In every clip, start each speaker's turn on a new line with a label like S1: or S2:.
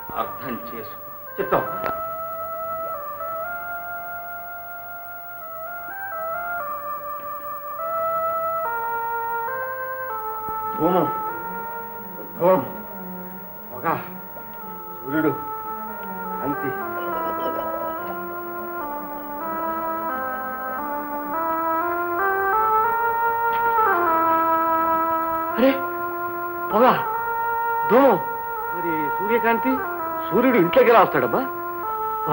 S1: అర్థం చేసు చిత్తం ధూమం ధూమం పొగ సూర్యుడు కాంతి అరే పొగ ధూమం మరి సూర్యకాంతి సూర్యుడు ఇంట్లోకి ఎలా వస్తాడబ్బా ఓ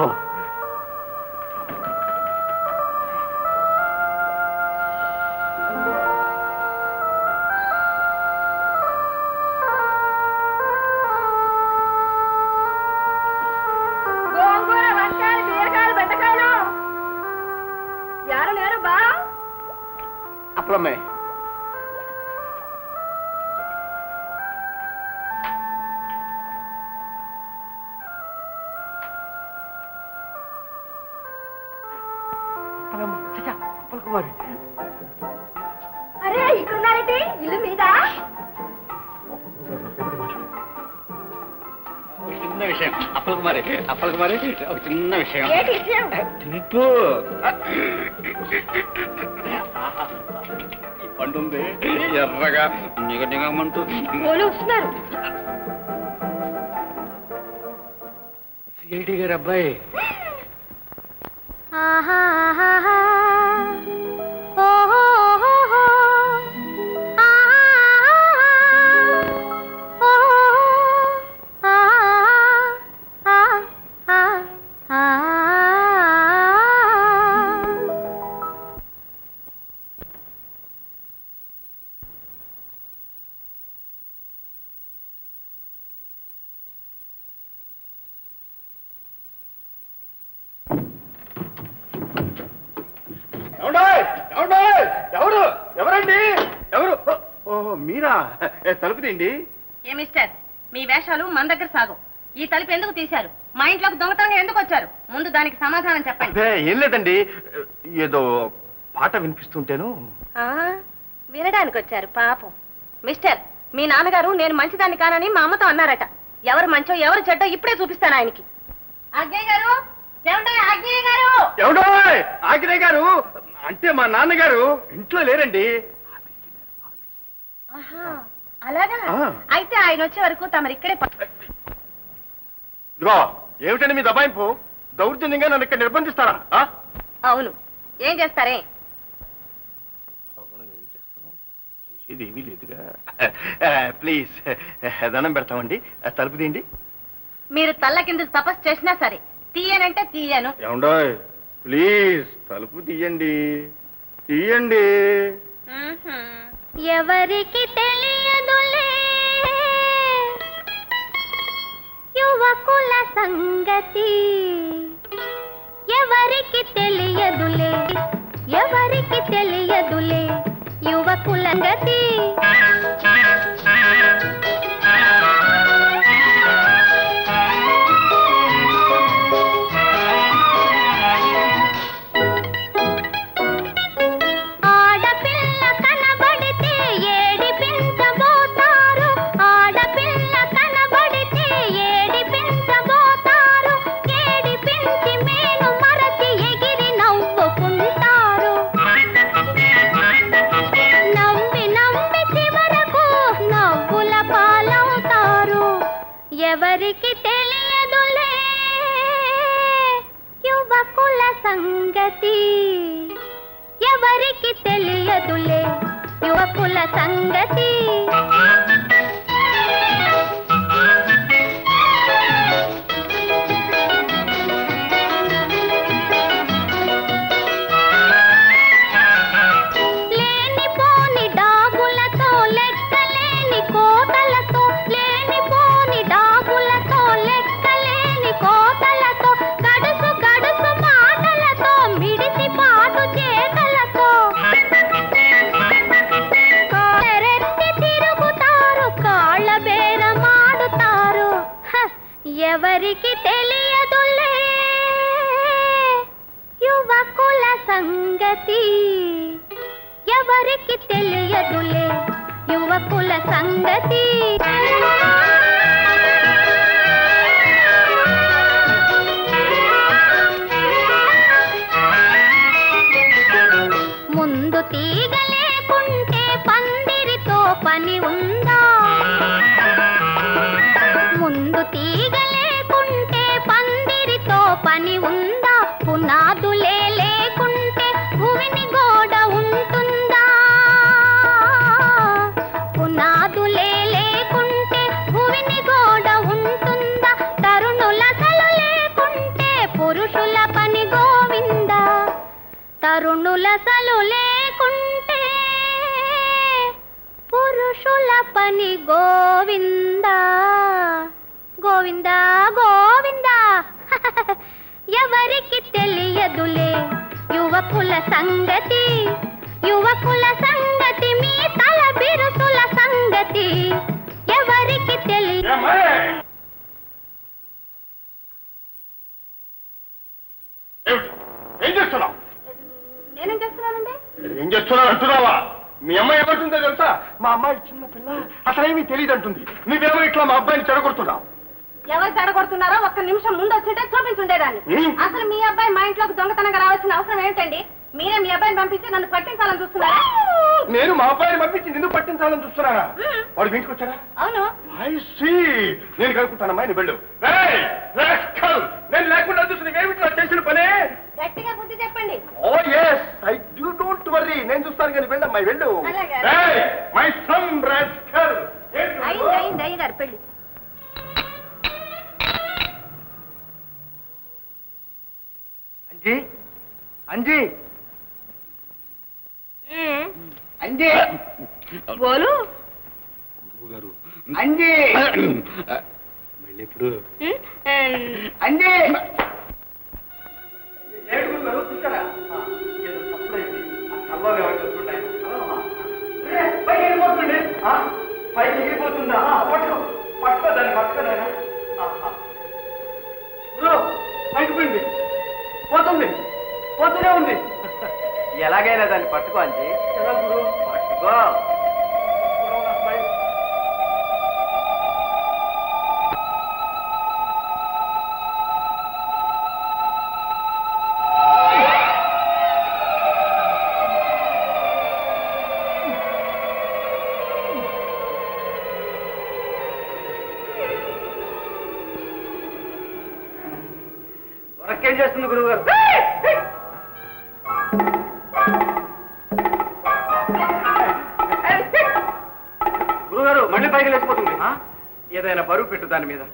S2: గోంగూర వంకాయలు బీరకాయలు బెండకాయలు యారు లేరు బా
S1: అప్పుడమ్మే కుమారి
S2: అరే ఇక్కడున్నారేంటి ఇల్లు మీద
S1: ఒక చిన్న విషయం అప్పల కుమారి అప్పల కుమారి ఒక చిన్న విషయం
S2: ఏంటి విషయం
S1: తింటూ ఈ పండు ఉంది ఎర్రగా నిగ నిగమంటూ
S2: పోలు వస్తున్నారు
S1: సిఐడి గారు అబ్బాయి ఏమండోయ్? ఏమండోయ్? ఎవరు ఎవరండి ఎవరు ఓహో మీరా ఏ, తలుపు తీయండి
S2: ఏ మిస్టర్ మీ వేషాలు మన దగ్గర సాగు ఈ తలుపు ఎందుకు తీశారు మా ఇంట్లోకి దొంగతనంగా ఎందుకు వచ్చారు ముందు దానికి సమాధానం చెప్పండి
S1: అదే ఏం లేదండి ఏదో పాట వినిపిస్తుంటేను
S2: వినడానికి వచ్చారు పాపం మిస్టర్ మీ నాన్నగారు నేను మంచిదాన్ని కానని మా అమ్మతో అన్నారట ఎవరు మంచో ఎవరు చెడ్డో ఇప్పుడే చూపిస్తాను ఆయనకి అజ్ఞయ్య గారు ఏమంటే అజ్ఞయ్య గారు
S1: ఎవడోయ్ ఆగ్నేయ గారు అంటే మా నాన్నగారు ఇంట్లో లేరండి
S2: ఆహా, అలాగా
S1: ఆ.
S2: అయితే ఆయన వచ్చే వరకు తమరు ఇక్కడే ప-
S1: ఇదిగో ఏమిటండి మీ దబాయింపు దౌర్జన్యంగా నన్ను ఇక్కడ నిర్బంధిస్తారా ఆ?
S2: అవును ఏం చేస్తారే
S1: చేసేది ఏమీ లేదుగా ప్లీజ్ దండం పెడతామండి తలుపు తీయండి
S2: మీరు తల్ల కింద తపస్సు చేసినా సరే తీయనంటే తీయను
S1: ఏమండోయ్ ప్లీజ్ తలుపు తీయండి తీయండి
S2: ఎవరికి తెలియదులే యువకుల సంగతి ఎవరికి తెలియదులే ఎవరికి తెలియదులే యువకుల గతి ఆడపిల్ల కనబడితే ఏడిపించబోతారు ఆడపిల్ల కనబడితే ఏడిపించబోతారు ఏడిపించి మేను మరచి ఎగిరి నవ్వుకుంటారు నవ్వి నవ్వి చివరకు నవ్వుల పాలవుతారు ఎవరికి తెలియదులే యువకుల సంగతి ఎవరికి తెలియదులే యువకుల సంగతి లేనిపోని డాబులతో లెక్కలేని కోతలతో లేనిపోని డాబులతో లెక్కలేని కోతలతో గడుసు గడుసు మాటలతో మిడిసి పాటు చేతలతో కాళ్ళరెత్తి తిరుగుతారు కాళ్ళ బేరమాడుతారు హ, ఎవరికి తెలియదులే యువకుల సంగతి ఎవరికి తెలియదులే యువకుల సంగతి
S3: వరసలు లేకుంటే పురుషుల పని గోవిందా గోవిందా గోవిందా ఎవరికి తెలియదులే యువకుల సంగతి యువకుల సంగతి మీ తల బిరుసుల సంగతి ఎవరికి తెలియ
S1: ఏమిటి? ఏం చేస్తున్నావు
S2: నేనేం చేస్తున్నానండి
S1: ఏం చేస్తున్నావు అంటున్నావా మీ అమ్మాయి ఏమంటుందో తెలుసా మా అమ్మాయి చిన్న పిల్ల అసలేమీ తెలియదు అంటుంది నువ్వేమో ఇట్లా మా అబ్బాయిని చెడగొడుతున్నావు
S2: ఎవరు చెడగొడుతున్నారో ఒక్క నిమిషం ముందు వచ్చింటే చూపించుండేదాన్ని
S1: హ్మ్.
S2: అసలు మీ అబ్బాయి మా ఇంట్లోకి దొంగతనంగా రావాల్సిన అవసరం ఏంటండి మీరే మీ అబ్బాయిని పంపించి నన్ను పట్టించాలని చూస్తున్నారా
S1: నేను మా అబ్బాయిని పంపించి నిన్ను పట్టించాలని చూస్తున్నానా
S2: మ్మ్.
S1: వాడు ఇంటికి వచ్చాడా
S2: అవును
S1: ఐ సీ నేను కలుపుతానమ్మా నువ్వు వెళ్ళు రేయ్, rascal! నేను లేకుండా చూసి నువ్వేమిటి నా చేసిన పనే
S2: గట్టిగా బుద్ధి చెప్పండి
S1: oh yes I do don't worry నేను చూస్తాను కానీ వెళ్ళమ్మా వెళ్ళు
S2: అలాగే.
S1: మై సన్ రాస్కల్
S2: అయింది అయింది అయ్యగారు పెళ్లి
S1: అంజీ అంజీ అంజీ
S2: బోలు
S1: గారు అంజీ మళ్ళీ ఇప్పుడు అంజీ పైకి ఎగిరిపోతుందా పట్టుకో పట్టుకో దాన్ని పట్టుకోదానా పైకి పోయింది పోతుంది పోతూనే ఉంది
S4: ఎలాగైనా దాన్ని పట్టుకో అంజీ
S1: ఎలా గురు
S4: పట్టుకో
S1: దొరకేం చేస్తుంది గురువు గారు గురుగారు మళ్ళీ పైకి లేచిపోతుంది
S4: ఏదైనా బరువు పెట్టు దాని మీద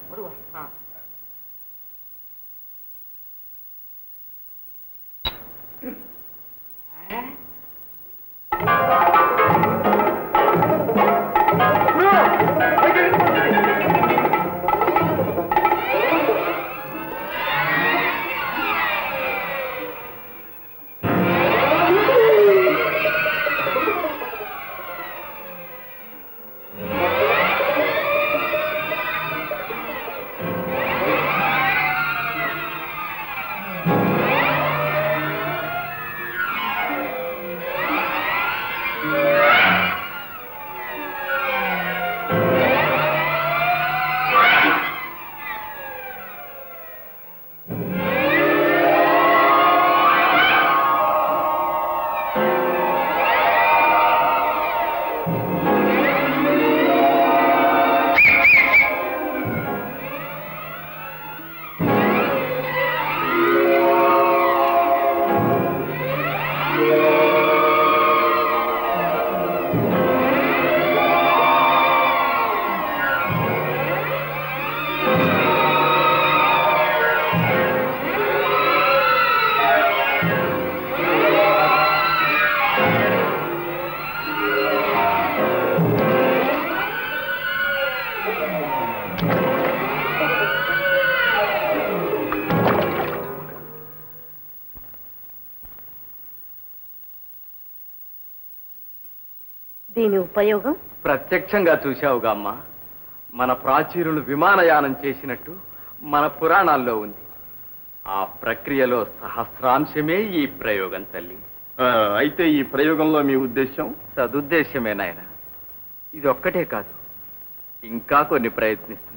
S2: దీని ఉపయోగం
S4: ప్రత్యక్షంగా చూశావుగా అమ్మా మన ప్రాచీనులు విమానయానం చేసినట్టు మన పురాణాల్లో ఉంది ఆ ప్రక్రియలో సహస్రాంశమే ఈ ప్రయోగం తల్లి
S1: అయితే ఈ ప్రయోగంలో మీ ఉద్దేశం
S4: సదుద్దేశమే నాయన ఇది ఒక్కటే కాదు ఇంకా కొన్ని ప్రయత్నిస్తున్నాం